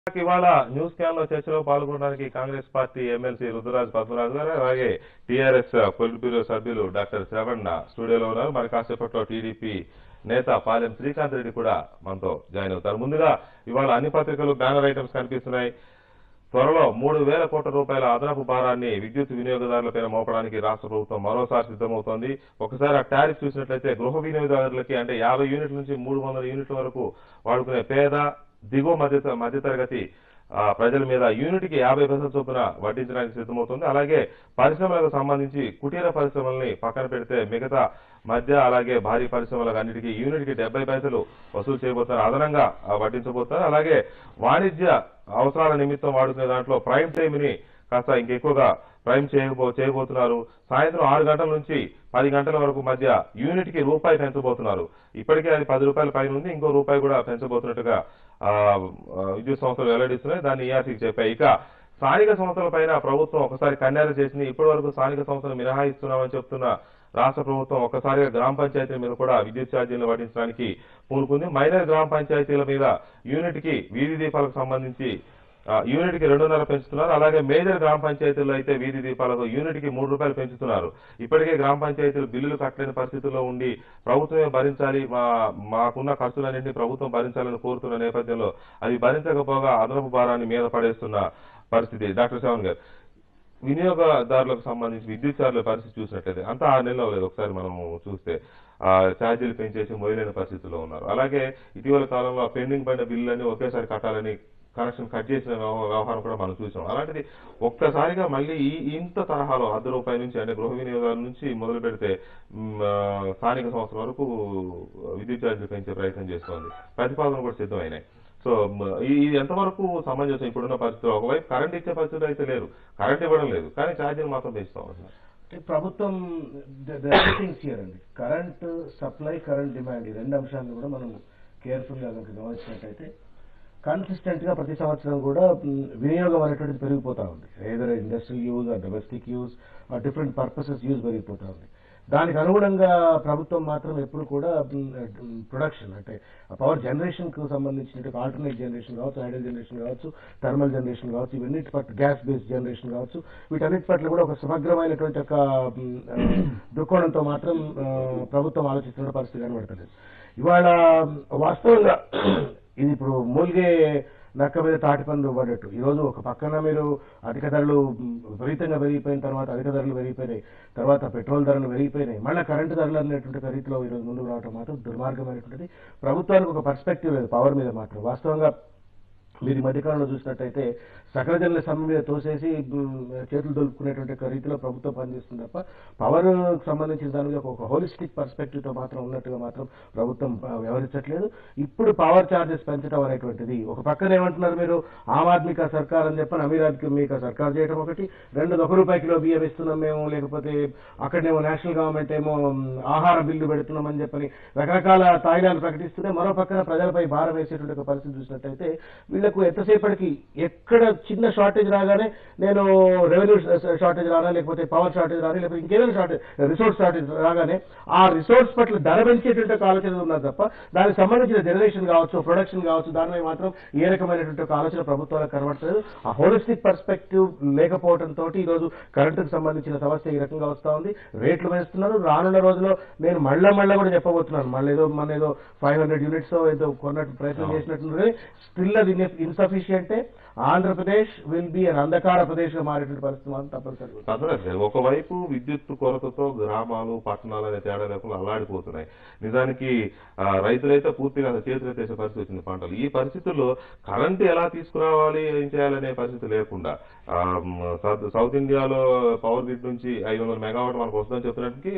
ఇవాళ news can లో చర్చలో పాల్గొనడానికి కాంగ్రెస్ పార్టీ ఎమ్మెల్సీ రుద్రరాజ్ పద్మరాజు గారు అలాగే టీఆర్ఎస్ పొలిట్ బ్యూరో సభ్యులు డాక్టర్ శ్రవణ్ స్టూడియోలో ఉన్నారు మరి కాసేపట్లో టీడీపీ నేత పాలెం శ్రీకాంత్ రెడ్డి కూడా మనతో జాయిన్ అవుతారు ముందుగా ఇవాళ అన్ని పత్రికలు బ్యానర్ ఐటమ్స్ కనిపిస్తున్నాయి త్వరలో మూడు వేల కోట్ల రూపాయల అదనపు భారాన్ని విద్యుత్ వినియోగదారులపై మోపడానికి రాష్ట్ర ప్రభుత్వం మరోసారి సిద్ధమవుతోంది ఒకసారి ఆ టారిఫ్ చూసినట్లయితే గృహ వినియోగదారులకి అంటే యాభై యూనిట్ల నుంచి మూడు వందల యూనిట్ల వరకు వాడుకునే పేద దిగువ మధ్య మధ్యతరగతి ఆ, ప్రజల మీద యూనిట్కి యాభై పైసల చొప్పున వడ్డించడానికి సిద్ధమవుతుంది అలాగే పరిశ్రమలకు సంబంధించి కుటీర పరిశ్రమల్ని పక్కన పెడితే మిగతా మధ్య అలాగే భారీ పరిశ్రమలకు అన్నిటికీ యూనిట్కి డెబ్బై పైసలు వసూలు చేయబోతున్నారు అదనంగా ఆ, వడ్డించబోతున్నారు అలాగే వాణిజ్య అవసరాల నిమిత్తం వాడుకునే దాంట్లో ప్రైమ్ టైమ్ ని కాస్త ఇంకెక్కువగా ప్రైమ్ చేయబో చేయబోతున్నారు సాయంత్రం ఆరు గంటల నుంచి పది గంటల వరకు మధ్య యూనిట్ కి రూపాయి పెంచబోతున్నారు ఇప్పటికే అది పది రూపాయల పైన ఉంది ఇంకో రూపాయి కూడా పెంచబోతున్నట్టుగా ఆ, ఆ, విద్యుత్ సంస్థలు వెల్లడిస్తున్నాయి దాన్ని ఈఆర్సీకి చెప్పాయి ఇక స్థానిక సంస్థల పైన ప్రభుత్వం ఒకసారి కన్యారు చేసింది ఇప్పటి వరకు స్థానిక సంస్థలు మినహాయిస్తున్నామని చెప్తున్న రాష్ట్ర ప్రభుత్వం ఒక్కసారిగా గ్రామ పంచాయతీల మీద కూడా విద్యుత్ ఛార్జీలను వడ్డించడానికి పూనుకుంది మైనర్ గ్రామ పంచాయతీల మీద యూనిట్ కి వీధి దీపాలకు సంబంధించి ఆ, యూనిట్ కి రెండున్నర పెంచుతున్నారు అలాగే మేజర్ గ్రామ పంచాయతీల్లో అయితే వీధి దీపాలకు యూనిట్ కి మూడు రూపాయలు పెంచుతున్నారు ఇప్పటికే గ్రామ పంచాయతీలు బిల్లులు కట్టలేని పరిస్థితుల్లో ఉండి ప్రభుత్వమే భరించాలి మా మాకున్న ఖర్చులన్నింటినీ ప్రభుత్వం భరించాలని కోరుతున్న నేపథ్యంలో అది భరించకపోగా అదనపు భారాన్ని మీద పడేస్తున్న పరిస్థితి డాక్టర్ శ్రవణ్ గారు వినియోగదారులకు సంబంధించి విద్యుత్ ఛార్జీల పరిస్థితి చూసినట్లయితే అంతా ఆరు నెలలు లేదు ఒకసారి మనం చూస్తే ఆ ఛార్జీలు పెంచేసి మొదలైన పరిస్థితుల్లో ఉన్నారు అలాగే ఇటీవల కాలంలో ఆ పెండింగ్ పడిన బిల్లులన్నీ ఒకేసారి కట్టాలని కనెక్షన్ కట్ చేసిన వ్యవ- వ్యవహారం కూడా మనం చూసాం అలాంటిది ఒక్కసారిగా మళ్ళీ ఈ ఇంత తరహాలో అర్ధ రూపాయల నుంచి అంటే గృహ వినియోగాల నుంచి మొదలు పెడితే మ్, ఆ, స్థానిక సంస్థల వరకు విద్యుత్ ఛార్జీలు పెంచే ప్రయత్నం చేస్తోంది ప్రతిపాదన కూడా సిద్ధమైనాయి సో మ- ఈ ఇది ఎంతవరకు సమంజసం ఇప్పుడున్న పరిస్థితుల్లో ఒకవైపు కరెంట్ ఇచ్చే పరిస్థితులు అయితే లేరు కరెంట్ ఇవ్వడం లేదు కానీ ఛార్జీలు మాత్రం పెంచుతాం అంటున్నారు అంటే ప్రభుత్వం థింగ్స్ హియర్ అండి కరెంట్ సప్లై కరెంట్ డిమాండ్ ఈ రెండు అంశాలను కూడా మనం కేర్ఫుల్ గా కనుక గమనించినట్టయితే కన్సిస్టెంట్ గా ప్రతి సంవత్సరం కూడా మ్, వినియోగం అనేటువంటిది పెరిగిపోతా ఉంది ఏదర్ ఇండస్ట్రియల్ యూజ్ ఆ డొమెస్టిక్ యూజ్ ఆ డిఫరెంట్ పర్పసెస్ యూజ్ పెరిగిపోతా ఉంది దానికి అనుగుణంగా ప్రభుత్వం మాత్రం ఎప్పుడు కూడా ప్రొడక్షన్ అంటే పవర్ జనరేషన్ కు సంబంధించిన ఆల్టర్నేట్ జనరేషన్ కావచ్చు హైడ్రో జనరేషన్ కావచ్చు థర్మల్ జనరేషన్ కావచ్చు ఇవన్నిటి పట్ల గ్యాస్ బేస్డ్ జనరేషన్ కావచ్చు వీటన్నిటి పట్ల కూడా ఒక సమగ్రమైనటువంటి ఒక మ్, ఆ, దృక్కోణంతో మాత్రం ఆ, ప్రభుత్వం ఆలోచిస్తున్న పరిస్థితి కనబడతలేదు ఇవాళ వాస్తవంగా ఇది ఇప్పుడు మూలిగే నక్క మీద తాటి పండు పడ్డట్టు ఈరోజు ఒక పక్కన మీరు అధిక ధరలు మ్, విపరీతంగా పెరిగిపోయిన తర్వాత అధిక ధరలు పెరిగిపోయినాయి తర్వాత పెట్రోల్ ధరలు పెరిగిపోయినాయి మళ్ళీ కరెంటు ధరలు అనేటువంటి రీతిలో ఈరోజు ముందుకు రావడం మాత్రం దుర్మార్గమైనటువంటిది ప్రభుత్వానికి ఒక పర్స్పెక్టివ్ లేదు పవర్ మీద మాత్రం వాస్తవంగా మీరు ఈ మధ్యకాలంలో చూసినట్టయితే సకల జనుల సమ్మె మీద తోసేసి మ్, చేతులు దొలుపుకునేటువంటి ఒక రీతిలో ప్రభుత్వం పనిచేస్తుంది తప్ప పవర్ సంబంధించిన దాని మీద ఒక హోలిస్టిక్ పర్స్పెక్టివ్ తో మాత్రం ఉన్నట్టుగా మాత్రం ప్రభుత్వం ఆ, వ్యవహరించట్లేదు ఇప్పుడు పవర్ చార్జెస్ పెంచడం అనేటువంటిది ఒక పక్కన ఏమంటున్నారు మీరు ఆమ్ ఆద్మీ కా సర్కార్ అని చెప్పని అమీర్ ఆద్మీ కా సర్కార్ చేయడం ఒకటి రెండు ఒక రూపాయి కిలో బియ్యం ఇస్తున్నాం మేము లేకపోతే అక్కడనేమో నేషనల్ గవర్నమెంట్ ఏమో మ్, ఆహార బిల్లు పెడుతున్నామని చెప్పని రకరకాల తాయిలాలు ప్రకటిస్తూనే మరో పక్కన ప్రజలపై భారం వేసేటువంటి ఒక పరిస్థితి చూసినట్టయితే వీళ్ళకు ఎంతసేపటికి ఎక్కడ చిన్న షార్టేజ్ రాగానే నేను రెవెన్యూ షార్టేజ్ రానా లేకపోతే పవర్ షార్టేజ్ రాని లేకపోతే ఇంకేదైనా షార్టేజ్ రిసోర్స్ షార్టేజ్ రాగానే ఆ రిసోర్స్ పట్ల ధర పెంచేటువంటి ఒక ఆలోచన ఉన్నారు తప్ప దానికి సంబంధించిన జనరేషన్ కావచ్చు ప్రొడక్షన్ కావచ్చు దానిపై మాత్రం ఏ రకమైనటువంటి ఒక ఆలోచన ప్రభుత్వాలకు కనబడలేదు ఆ హోలిస్టిక్ పర్స్పెక్టివ్ లేకపోవడం తోటి ఈ రోజు కరెంటుకు సంబంధించిన సమస్య ఈ రకంగా వస్తా ఉంది రేట్లు పెంచుతున్నారు రానున్న రోజుల్లో నేను మళ్ళా మళ్ళా కూడా చెప్పబోతున్నాను మళ్ళీ ఏదో మన ఏదో ఫైవ్ హండ్రెడ్ యూనిట్స్ ఏదో కొన్నట్టు ప్రయత్నం చేసినట్టు స్టిల్ అది ఇన్సఫిషియంటే ఆంధ్రప్రదేశ్ విల్ బి అన్ అంధకార ప్రదేశ్ గా మారేటువంటి పరిస్థితి మాత్రం తప్పనిసరిగా ఉంది. అర్థమైంది ఒకవైపు విద్యుత్ కొరతతో గ్రామాలు పట్టణాలు అనే తేడా లేకుండా అల్లాడిపోతున్నాయి నిజానికి ఆ, రైతులైతే పూర్తిగా అసలు చేతులెత్తేసే పరిస్థితి వచ్చింది పంటలు ఈ పరిస్థితుల్లో కరెంటు ఎలా తీసుకురావాలి ఏం చేయాలనే పరిస్థితి లేకుండా ఆ, మ్, సౌత్ సౌత్ ఇండియాలో పవర్ గ్రిడ్ నుంచి ఐదు వందల మెగావాట్ మనకు వస్తుందని చెప్తున్నట్టుకి